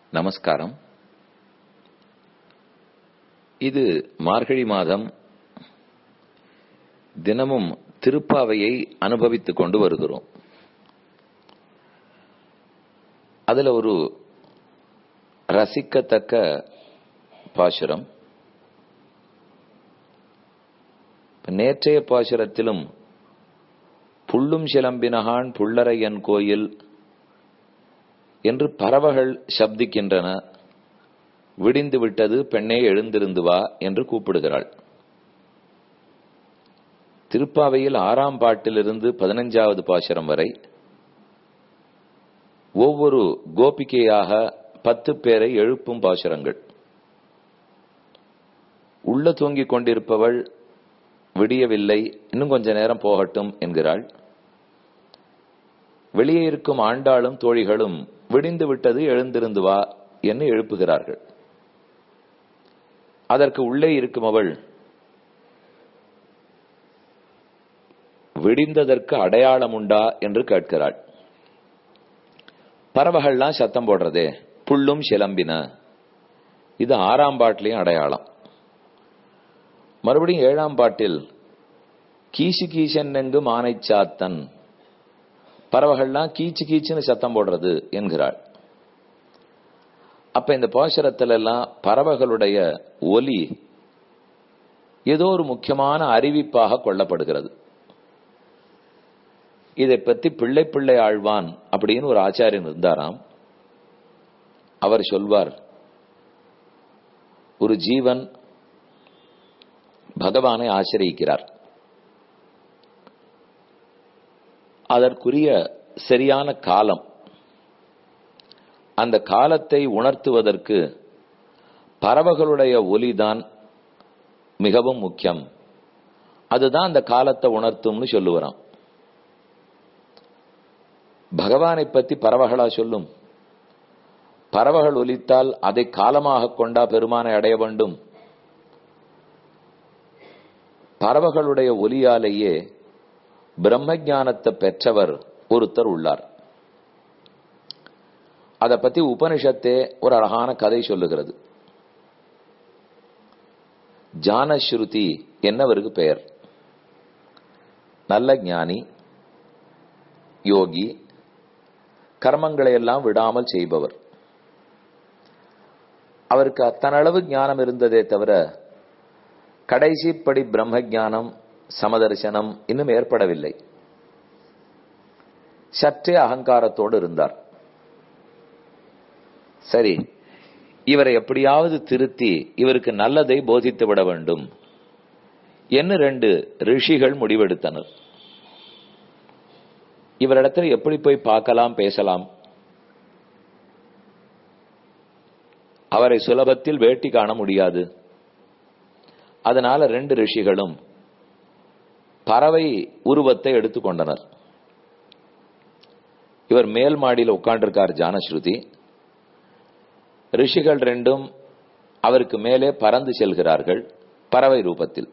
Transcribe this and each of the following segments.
நமஸ்காரம் இது மார்கழி மாதம் தினமும் திருப்பாவையை அனுபவித்துக் கொண்டு வருகிறோம் அதுல ஒரு ரசிக்கத்தக்க பாசுரம் நேற்றைய பாசுரத்திலும் புள்ளும் சிலம்பினகான் புள்ளரையன் கோயில் என்று பறவைகள் சப்திக்கின்றன விடிந்து விட்டது பெண்ணே எழுந்திருந்து வா என்று கூப்பிடுகிறாள் திருப்பாவையில் ஆறாம் பாட்டிலிருந்து பதினஞ்சாவது பாசுரம் வரை ஒவ்வொரு கோபிகையாக பத்து பேரை எழுப்பும் பாசுரங்கள் உள்ள தூங்கிக் கொண்டிருப்பவள் விடியவில்லை இன்னும் கொஞ்ச நேரம் போகட்டும் என்கிறாள் வெளியே இருக்கும் ஆண்டாளும் தோழிகளும் விடிந்து விட்டது எழுந்திருந்து வா என்று எழுப்புகிறார்கள் அதற்கு உள்ளே இருக்கும் அவள் விடிந்ததற்கு அடையாளம் உண்டா என்று கேட்கிறாள் பறவைகள்லாம் சத்தம் போடுறதே புல்லும் சிலம்பின இது ஆறாம் பாட்டிலையும் அடையாளம் மறுபடியும் ஏழாம் பாட்டில் கீசு கீசன் எங்கு மானை சாத்தன் பறவைகள்லாம் கீச்சு கீச்சுன்னு சத்தம் போடுறது என்கிறாள் அப்ப இந்த பாசுரத்துல எல்லாம் பறவைகளுடைய ஒலி ஏதோ ஒரு முக்கியமான அறிவிப்பாக கொள்ளப்படுகிறது இதை பத்தி பிள்ளை பிள்ளை ஆழ்வான் அப்படின்னு ஒரு ஆச்சாரியன் இருந்தாராம் அவர் சொல்வார் ஒரு ஜீவன் பகவானை ஆசிரியிக்கிறார் அதற்குரிய சரியான காலம் அந்த காலத்தை உணர்த்துவதற்கு பறவைகளுடைய ஒலிதான் மிகவும் முக்கியம் அதுதான் அந்த காலத்தை உணர்த்தும்னு சொல்லுவாராம் பகவானை பத்தி பறவைகளா சொல்லும் பறவைகள் ஒலித்தால் அதை காலமாக கொண்டா பெருமானை அடைய வேண்டும் பறவைகளுடைய ஒலியாலேயே பிரம்ம ஞானத்தை பெற்றவர் ஒருத்தர் உள்ளார் அதை பத்தி உபனிஷத்தே ஒரு அழகான கதை சொல்லுகிறது ஜானஸ்ருதி என்னவருக்கு பெயர் நல்ல ஞானி யோகி கர்மங்களை எல்லாம் விடாமல் செய்பவர் அவருக்கு அத்தனளவு ஞானம் இருந்ததே தவிர கடைசிப்படி பிரம்ம ஜானம் சமதர்சனம் இன்னும் ஏற்படவில்லை சற்றே அகங்காரத்தோடு இருந்தார் சரி இவரை எப்படியாவது திருத்தி இவருக்கு நல்லதை போதித்து விட வேண்டும் என்று ரெண்டு ரிஷிகள் முடிவெடுத்தனர் இவரிடத்தில் எப்படி போய் பார்க்கலாம் பேசலாம் அவரை சுலபத்தில் வேட்டி காண முடியாது அதனால ரெண்டு ரிஷிகளும் பறவை உருவத்தை எடுத்துக்கொண்டனர் இவர் மேல் மாடியில் உட்காண்டிருக்கார் ஜானஸ்ருதி ரிஷிகள் ரெண்டும் அவருக்கு மேலே பறந்து செல்கிறார்கள் பறவை ரூபத்தில்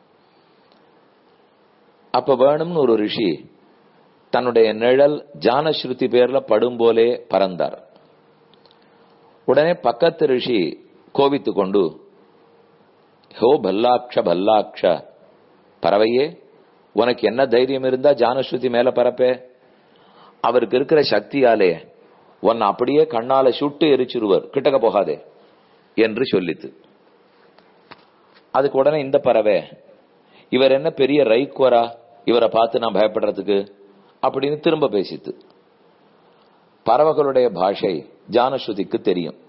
அப்ப வேணும்னு ஒரு ரிஷி தன்னுடைய நிழல் ஜானஸ்ருதி பேர்ல படும் போலே பறந்தார் உடனே பக்கத்து ரிஷி கோபித்து கொண்டு ஹோ பல்லாக்ஷ பல்லாக்ஷ பறவையே உனக்கு என்ன தைரியம் இருந்தா ஜானஸ்ருதி மேல பறப்பே அவருக்கு இருக்கிற சக்தியாலே உன்னை அப்படியே கண்ணால சுட்டு எரிச்சிருவர் கிட்டக்க போகாதே என்று சொல்லித்து அதுக்கு உடனே இந்த பறவை இவர் என்ன பெரிய ரைக்குவரா இவரை பார்த்து நான் பயப்படுறதுக்கு அப்படின்னு திரும்ப பேசித்து பறவைகளுடைய பாஷை ஜானஸ்ருதிக்கு தெரியும்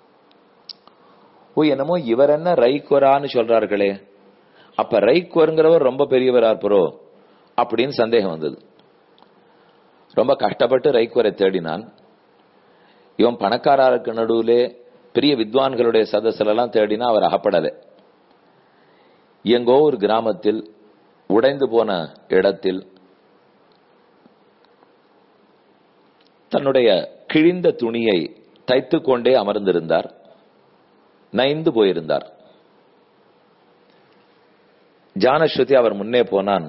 ஓ என்னமோ இவர் என்ன ரைக்குவரான்னு சொல்றார்களே அப்ப ரைக்குவருங்கிறவர் ரொம்ப பெரியவரா இருப்பரோ அப்படின்னு சந்தேகம் வந்தது ரொம்ப கஷ்டப்பட்டு ரைக்குவரை தேடினான் இவன் பணக்காரருக்கு நடுவிலே பெரிய வித்வான்களுடைய சதஸ்ல எல்லாம் தேடினா அவர் அகப்படலை எங்கோ ஒரு கிராமத்தில் உடைந்து போன இடத்தில் தன்னுடைய கிழிந்த துணியை தைத்துக் கொண்டே அமர்ந்திருந்தார் நைந்து போயிருந்தார் ஜானஸ்ருதி அவர் முன்னே போனான்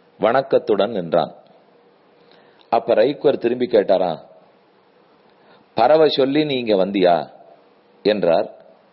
வணக்கத்துடன் நின்றான் அப்ப ரைக்குவர் திரும்பி கேட்டாரா பறவை சொல்லி நீங்க வந்தியா என்றார்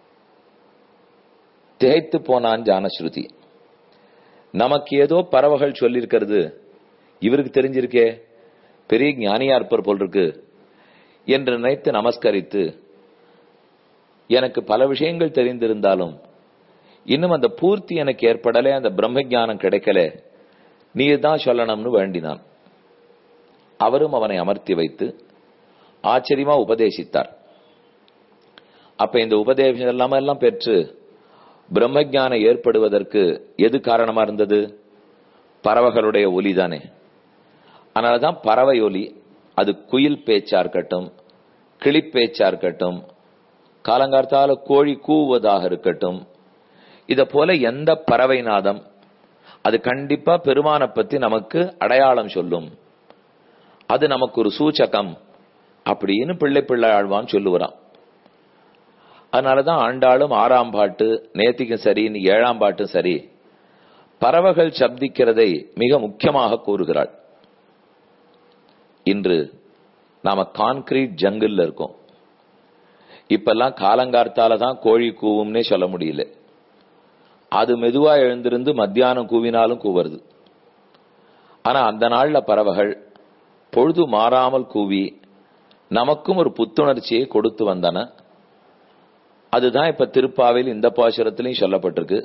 திகைத்து போனான் ஜானஸ்ருதி நமக்கு ஏதோ பறவைகள் சொல்லியிருக்கிறது இவருக்கு தெரிஞ்சிருக்கே பெரிய ஞானியா இருப்பர் போல் இருக்கு என்று நினைத்து நமஸ்கரித்து எனக்கு பல விஷயங்கள் தெரிந்திருந்தாலும் இன்னும் அந்த பூர்த்தி எனக்கு ஏற்படல அந்த பிரம்ம ஞானம் கிடைக்கல நீ தான் சொல்லணும்னு வேண்டினான் அவரும் அவனை அமர்த்தி வைத்து ஆச்சரியமா உபதேசித்தார் அப்ப இந்த உபதேசம் எல்லாமே எல்லாம் பெற்று பிரம்மஜானம் ஏற்படுவதற்கு எது காரணமா இருந்தது பறவைகளுடைய ஒலி தானே அதனாலதான் பறவை ஒலி அது குயில் பேச்சா இருக்கட்டும் கிளி பேச்சா இருக்கட்டும் காலங்கார்த்தால கோழி கூவுவதாக இருக்கட்டும் இத போல எந்த பறவை நாதம் அது கண்டிப்பா பெருமானை பத்தி நமக்கு அடையாளம் சொல்லும் அது நமக்கு ஒரு சூச்சகம் அப்படின்னு பிள்ளை பிள்ளை ஆழ்வான்னு சொல்லுவான் அதனாலதான் ஆண்டாளும் ஆறாம் பாட்டு நேத்திக்கும் சரி நீ ஏழாம் பாட்டும் சரி பறவைகள் சப்திக்கிறதை மிக முக்கியமாக கூறுகிறாள் இன்று நாம கான்கிரீட் ஜங்கிள் இருக்கோம் இப்பெல்லாம் காலங்கார்த்தால தான் கோழி கூவும்னே சொல்ல முடியல அது மெதுவா எழுந்திருந்து மத்தியானம் கூவினாலும் கூவுறது ஆனா அந்த நாள்ல பறவைகள் பொழுது மாறாமல் கூவி நமக்கும் ஒரு புத்துணர்ச்சியை கொடுத்து வந்தன அதுதான் இப்ப திருப்பாவில் இந்த பாசுரத்திலையும் சொல்லப்பட்டிருக்கு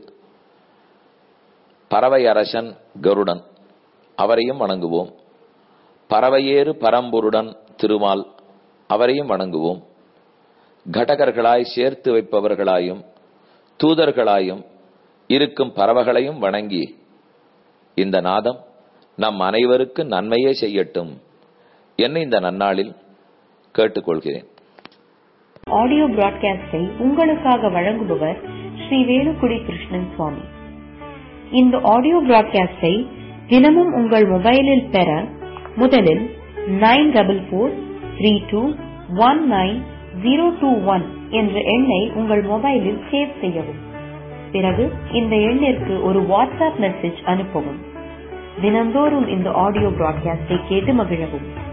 பறவை அரசன் கருடன் அவரையும் வணங்குவோம் பறவையேறு பரம்பொருடன் திருமால் அவரையும் வணங்குவோம் கடகர்களாய் சேர்த்து வைப்பவர்களாயும் தூதர்களாயும் இருக்கும் பறவைகளையும் வணங்கி இந்த நாதம் நம் அனைவருக்கு நன்மையே செய்யட்டும் என்ன இந்த நன்னாளில் கேட்டுக்கொள்கிறேன் ஆடியோ பிராட்காஸ்டை உங்களுக்காக வழங்குபவர் ஸ்ரீ வேலுக்குடி கிருஷ்ணன் சுவாமி இந்த ஆடியோ பிராட்காஸ்டை தினமும் உங்கள் மொபைலில் பெற முதலில் nine double four three two one nine zero two one என்ற எண்ணை உங்கள் மொபைலில் சேவ் செய்யவும் பிறகு இந்த எண்ணிற்கு ஒரு வாட்ஸ்அப் மெசேஜ் அனுப்பவும் தினந்தோறும் இந்த ஆடியோ பிராட்காஸ்டை கேட்டு மகிழவும்